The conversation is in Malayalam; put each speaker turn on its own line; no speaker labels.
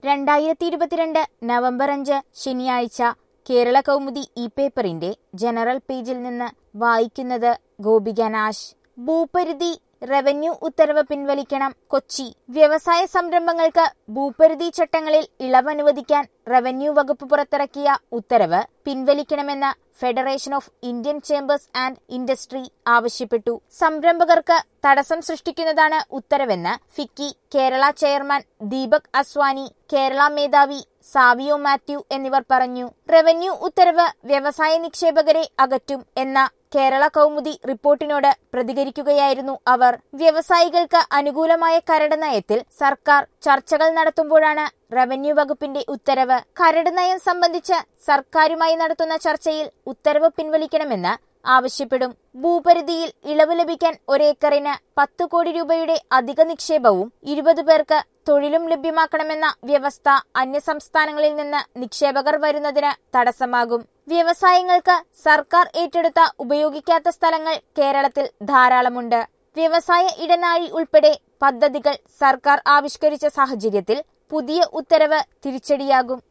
രണ്ടായിരത്തി ഇരുപത്തിരണ്ട് നവംബർ അഞ്ച് ശനിയാഴ്ച കേരള കൗമുദി ഇ പേപ്പറിന്റെ ജനറൽ പേജിൽ നിന്ന് വായിക്കുന്നത് ഗോപിക നാശ് ഭൂപരിധി റവന്യൂ ഉത്തരവ് പിൻവലിക്കണം കൊച്ചി വ്യവസായ സംരംഭങ്ങൾക്ക് ഭൂപരിധി ചട്ടങ്ങളിൽ ഇളവ് അനുവദിക്കാൻ റവന്യൂ വകുപ്പ് പുറത്തിറക്കിയ ഉത്തരവ് പിൻവലിക്കണമെന്ന് Federation of Indian Chambers and Industry ആവശ്യപ്പെട്ടു സംരംഭകർക്ക് തടസ്സം സൃഷ്ടിക്കുന്നതാണ് ഉത്തരവെന്ന് ഫിക്കി കേരള ചെയർമാൻ ദീപക് അസ്വാനി കേരള മേധാവി സാവിയോ മാത്യു എന്നിവർ പറഞ്ഞു റവന്യൂ ഉത്തരവ് വ്യവസായ നിക്ഷേപകരെ അകറ്റും എന്ന കേരള കൗമുദി റിപ്പോർട്ടിനോട് പ്രതികരിക്കുകയായിരുന്നു അവർ വ്യവസായികൾക്ക് അനുകൂലമായ കരട് നയത്തിൽ സർക്കാർ ചർച്ചകൾ നടത്തുമ്പോഴാണ് റവന്യൂ വകുപ്പിന്റെ ഉത്തരവ് കരട് നയം സംബന്ധിച്ച് സർക്കാരുമായി നടത്തുന്ന ചർച്ചയിൽ ഉത്തരവ് പിൻവലിക്കണമെന്ന് ആവശ്യപ്പെടും ഭൂപരിധിയിൽ ഇളവ് ലഭിക്കാൻ ഒരേക്കറിന് പത്ത് കോടി രൂപയുടെ അധിക നിക്ഷേപവും ഇരുപത് പേർക്ക് തൊഴിലും ലഭ്യമാക്കണമെന്ന വ്യവസ്ഥ അന്യസംസ്ഥാനങ്ങളിൽ നിന്ന് നിക്ഷേപകർ വരുന്നതിന് തടസ്സമാകും വ്യവസായങ്ങൾക്ക് സർക്കാർ ഏറ്റെടുത്ത ഉപയോഗിക്കാത്ത സ്ഥലങ്ങൾ കേരളത്തിൽ ധാരാളമുണ്ട് വ്യവസായ ഇടനാഴി ഉൾപ്പെടെ പദ്ധതികൾ സർക്കാർ ആവിഷ്കരിച്ച സാഹചര്യത്തിൽ പുതിയ ഉത്തരവ് തിരിച്ചടിയാകും